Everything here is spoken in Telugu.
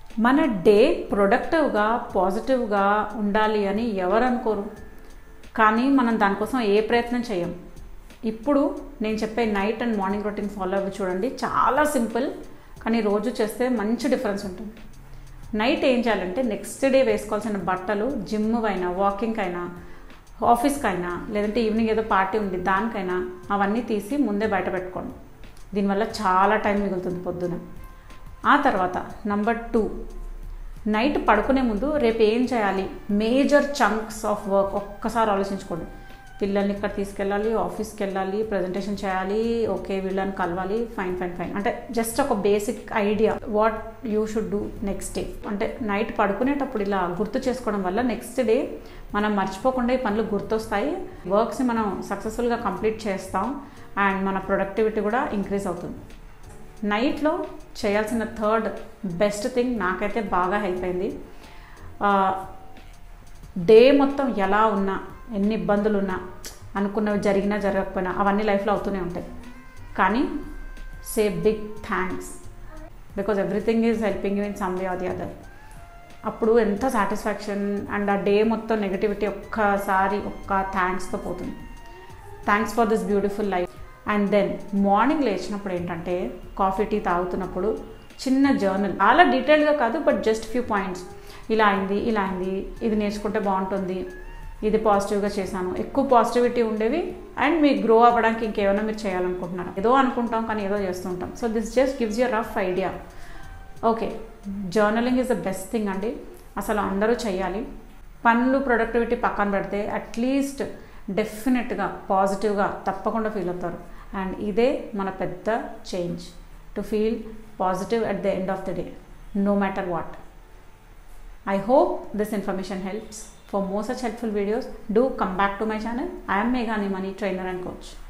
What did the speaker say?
మన డే ప్రొడక్టివ్గా పాజిటివ్గా ఉండాలి అని ఎవరు అనుకోరు కానీ మనం దానికోసం ఏ ప్రయత్నం చేయం ఇప్పుడు నేను చెప్పే night and morning routine follow అవ్వి చూడండి చాలా సింపుల్ కానీ రోజు చేస్తే మంచి డిఫరెన్స్ ఉంటుంది నైట్ ఏం చేయాలంటే నెక్స్ట్ డే వేసుకోవాల్సిన బట్టలు జిమ్ అయినా వాకింగ్ అయినా ఆఫీస్కి అయినా లేదంటే ఈవినింగ్ ఏదో పార్టీ ఉంది దానికైనా అవన్నీ తీసి ముందే బయట పెట్టుకోండి దీనివల్ల చాలా టైం మిగులుతుంది పొద్దున ఆ తర్వాత నంబర్ టూ నైట్ పడుకునే ముందు రేపు ఏం చేయాలి మేజర్ చంక్స్ ఆఫ్ వర్క్ ఒక్కసారి ఆలోచించుకోండి పిల్లల్ని ఇక్కడ తీసుకెళ్ళాలి ఆఫీస్కి వెళ్ళాలి ప్రజెంటేషన్ చేయాలి ఓకే వీళ్ళని కలవాలి ఫైన్ ఫైన్ ఫైన్ అంటే జస్ట్ ఒక basic idea what you should do next day అంటే నైట్ పడుకునేటప్పుడు ఇలా గుర్తు చేసుకోవడం వల్ల నెక్స్ట్ డే మనం మర్చిపోకుండా ఈ పనులు గుర్తొస్తాయి వర్క్స్ని మనం సక్సెస్ఫుల్గా కంప్లీట్ చేస్తాం అండ్ మన ప్రొడక్టివిటీ కూడా ఇంక్రీజ్ అవుతుంది నైట్లో చేయాల్సిన థర్డ్ బెస్ట్ థింగ్ నాకైతే బాగా హెల్ప్ అయింది డే మొత్తం ఎలా ఉన్నా ఎన్ని ఇబ్బందులు ఉన్నా అనుకున్నవి జరిగినా జరగకపోయినా అవన్నీ లైఫ్లో అవుతూనే ఉంటాయి కానీ say big thanks because everything is helping you in some way or the other అప్పుడు ఎంత సాటిస్ఫాక్షన్ అండ్ ఆ డే మొత్తం నెగటివిటీ ఒక్కసారి ఒక్క థ్యాంక్స్తో పోతుంది thanks for this beautiful life and then morning లేచినప్పుడు ఏంటంటే కాఫీ టీ తాగుతున్నప్పుడు చిన్న జర్నల్ చాలా డీటెయిల్గా కాదు బట్ జస్ట్ ఫ్యూ పాయింట్స్ ఇలా అయింది ఇలా అయింది ఇది నేర్చుకుంటే బాగుంటుంది ఇది పాజిటివ్గా చేశాను ఎక్కువ పాజిటివిటీ ఉండేవి అండ్ మీకు గ్రో అవ్వడానికి ఇంకేమైనా మీరు చేయాలనుకుంటున్నారు ఏదో అనుకుంటాం కానీ ఏదో చేస్తుంటాం so this just gives you rough idea okay journaling is the best thing అండి అసలు అందరూ చేయాలి పనులు ప్రొడక్టివిటీ పక్కన పెడితే అట్లీస్ట్ డెఫినెట్గా పాజిటివ్గా తప్పకుండా ఫీల్ అవుతారు అండ్ ఇదే మన పెద్ద change to feel positive at the end of the day no matter what I hope this information helps. For more such helpful videos, do come back to my channel. I am Meghani Money Trainer and Coach.